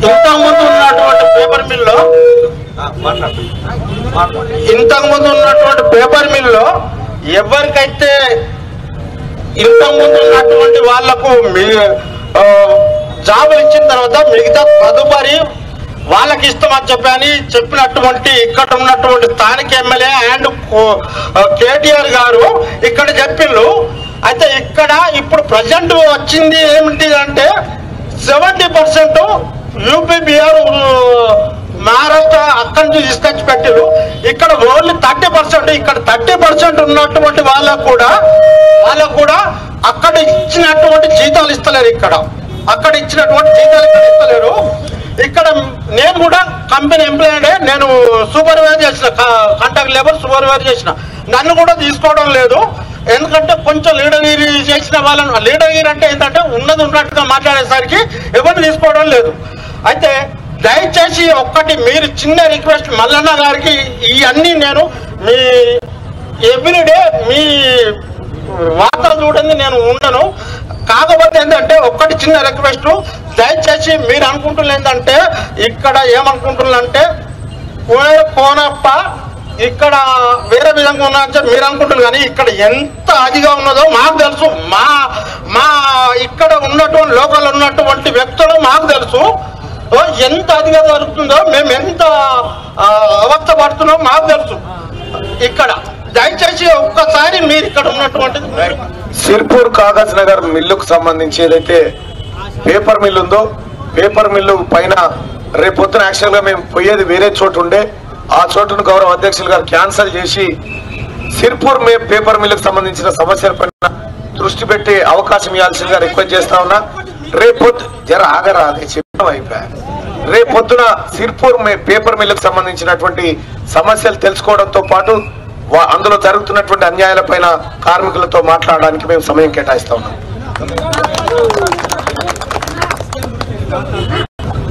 ఇంతకు ముందు ఉన్నటువంటి పేపర్ మిల్లో ఇంతకు ముందు ఉన్నటువంటి పేపర్ మిల్లో ఎవరికైతే ఇంతకు ముందు ఉన్నటువంటి వాళ్లకు మీ ఆ, జాబులు ఇచ్చిన తర్వాత మిగతా తదుపరి వాళ్ళకి ఇస్తామని చెప్పని చెప్పినటువంటి ఇక్కడ ఉన్నటువంటి స్థానిక ఎమ్మెల్యే అండ్ కేటీఆర్ గారు ఇక్కడ చెప్పిండ్రు అయితే ఇక్కడ ఇప్పుడు ప్రజెంట్ వచ్చింది ఏమిటి అంటే seventy percent UP Bihar Maharashtra అక్కడి నుంచి తీసుకొచ్చి పెట్టిరు ఇక్కడ ఓన్లీ థర్టీ పర్సెంట్ ఇక్కడ థర్టీ పర్సెంట్ ఉన్నటువంటి వాళ్ళకు కూడా వాళ్ళకు కూడా అక్కడ ఇచ్చినటువంటి జీతాలు ఇస్తలేరు ఇక్కడ అక్కడ ఇచ్చినటువంటి జీతాలు ఇక్కడ ఇస్తలేరు ఇక్కడ నేను కూడా కంపెనీ ఎంప్లాయీ నేను సూపర్వైజ్ చేసిన కాంటాక్ట్ లేబర్ సూపర్వైజ్ చేసిన నన్ను కూడా తీసుకోవడం లేదు ఎందుకంటే కొంచెం లీడర్గిరి చేసిన వాళ్ళని లీడర్గిరి అంటే ఏంటంటే ఉన్నది ఉన్నట్టుగా మాట్లాడేసరికి ఎవరిని తీసుకోవడం లేదు అయితే దయచేసి ఒక్కటి మీరు చిన్న రిక్వెస్ట్ మల్లన్న గారికి ఇవన్నీ నేను మీ ఎవ్రీడే మీ వార్తలు చూడండి నేను ఉండను కాకపోతే ఏంటంటే ఒక్కటి చిన్న రిక్వెస్ట్ దయచేసి మీరు అనుకుంటున్నారు ఏంటంటే ఇక్కడ ఏమనుకుంటున్నారంటే కోన కోనప్ప ఇక్కడ వేరే విధంగా ఉన్నా అని చెప్పి మీరు అనుకుంటున్నారు కానీ ఇక్కడ ఎంత అదిగా ఉన్నదో మాకు తెలుసు మా మా ఇక్కడ ఉన్నటువంటి లోకల్ ఉన్నటువంటి వ్యక్తులు మాకు తెలుసు ఓ, ఎంత అదిగా జరుగుతుందో మేము ఎంత ఆ, అవస్థ పడుతున్నామో మాకు తెలుసు ఇక్కడ దయచేసి ఒక్కసారి మీరు ఇక్కడ ఉన్నటువంటిది మీరు సిర్పూర్ కాగజ్ నగర్ మిల్లుకు సంబంధించి ఏదైతే పేపర్ మిల్ ఉందో పేపర్ మిల్లు పైన రేపు పొద్దున యాక్చువల్ గా మేము పోయేది వేరే చోటు ఉండే ఆ చోటును గౌరవ అధ్యక్షులు గారు క్యాన్సల్ చేసి సిర్పూర్ మే పేపర్ మిల్లుకు సంబంధించిన సమస్యల పైన దృష్టి పెట్టే అవకాశం ఇవ్వాల్సిందిగా రిక్వెస్ట్ చేస్తా ఉన్నా రేపు పొద్దు జర ఆగరా అదే చెప్పడం అయిపోయా రేపు పొద్దున సిర్పూర్ మే పేపర్ మిల్లుకు సంబంధించినటువంటి సమస్యలు తెలుసుకోవడంతో పాటు వా- అందులో జరుగుతున్నటువంటి అన్యాయాలపైన కార్మికులతో మాట్లాడడానికి మేము సమయం కేటాయిస్తా ఉన్నాం